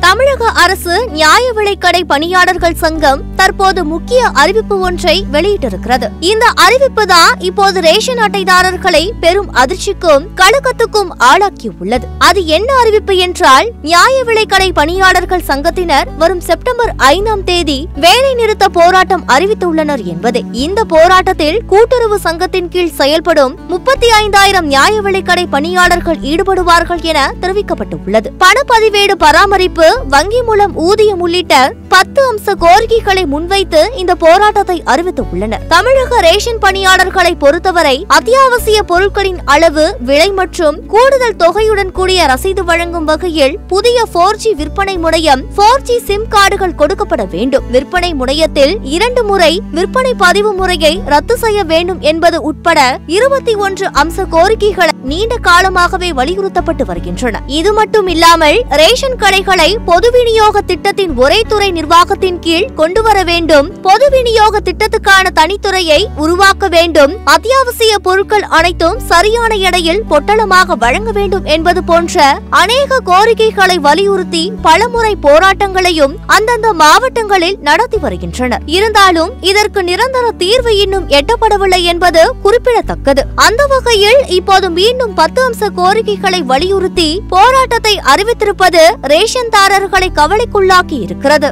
தமிழக அரசு நியாய விலைக்கடை பணியாளர்கள் சங்கம் தற்போது முக்கிய அறிவிப்பு ஒன்றை வெளியிட்டிருக்கிறது இந்த அறிவிப்பு தான் இப்போது ரேஷன் அட்டைதாரர்களை பெரும் அதிர்ச்சிக்கும் கலக்கத்துக்கும் ஆளாக்கியுள்ளது அது என்ன அறிவிப்பு என்றால் நியாய விலைக்கடை பணியாளர்கள் சங்கத்தினர் வரும் செப்டம்பர் ஐந்தாம் தேதி வேலை நிறுத்த போராட்டம் அறிவித்துள்ளனர் என்பதே இந்த போராட்டத்தில் கூட்டுறவு சங்கத்தின் கீழ் செயல்படும் முப்பத்தி ஐந்தாயிரம் நியாய விலைக்கடை பணியாளர்கள் ஈடுபடுவார்கள் என தெரிவிக்கப்பட்டுள்ளது பணப்பதிவேடு பராமரிப்பு வங்கி மூலம் ஊதியம் உள்ளிட்ட பத்து அம்ச கோரிக்கைகளை முன்வைத்து இந்த போராட்டத்தை அறிவித்துள்ளனர் தமிழக ரேஷன் பணியாளர்களை பொறுத்தவரை அத்தியாவசிய பொருட்களின் அளவு விலை மற்றும் கூடுதல் தொகையுடன் கூடிய ரசீது வழங்கும் வகையில் புதிய போர் ஜி விற்பனை முனையம் போர் ஜி சிம் கார்டுகள் கொடுக்கப்பட வேண்டும் விற்பனை முனையத்தில் இரண்டு முறை விற்பனை பதிவு முறையை ரத்து செய்ய வேண்டும் என்பது உட்பட இருபத்தி ஒன்று அம்ச கோரிக்கைகள் நீண்ட காலமாகவே வலியுறுத்தப்பட்டு வருகின்றன இது மட்டும் இல்லாமல் ரேஷன் கடைகளை பொது விநியோக திட்டத்தின் ஒரே துறை நிர்வாகத்தின் கீழ் கொண்டு வர வேண்டும் பொது விநியோக திட்டத்துக்கான தனித்துறையை உருவாக்க வேண்டும் அத்தியாவசிய பொருட்கள் அனைத்தும் சரியான எடையில் பொட்டலமாக வழங்க வேண்டும் என்பது போன்ற அநேக கோரிக்கைகளை வலியுறுத்தி பலமுறை போராட்டங்களையும் அந்தந்த மாவட்டங்களில் நடத்தி வருகின்றனர் இருந்தாலும் இதற்கு நிரந்தர தீர்வு இன்னும் எட்டப்படவில்லை என்பது குறிப்பிடத்தக்கது அந்த வகையில் இப்போது மீண்டும் பத்து அம்ச கோரிக்கைகளை வலியுறுத்தி போராட்டத்தை அறிவித்திருப்பது ரேஷன்தாரர்களை கவலைக்குள்ளாக்கி இருக்கிறது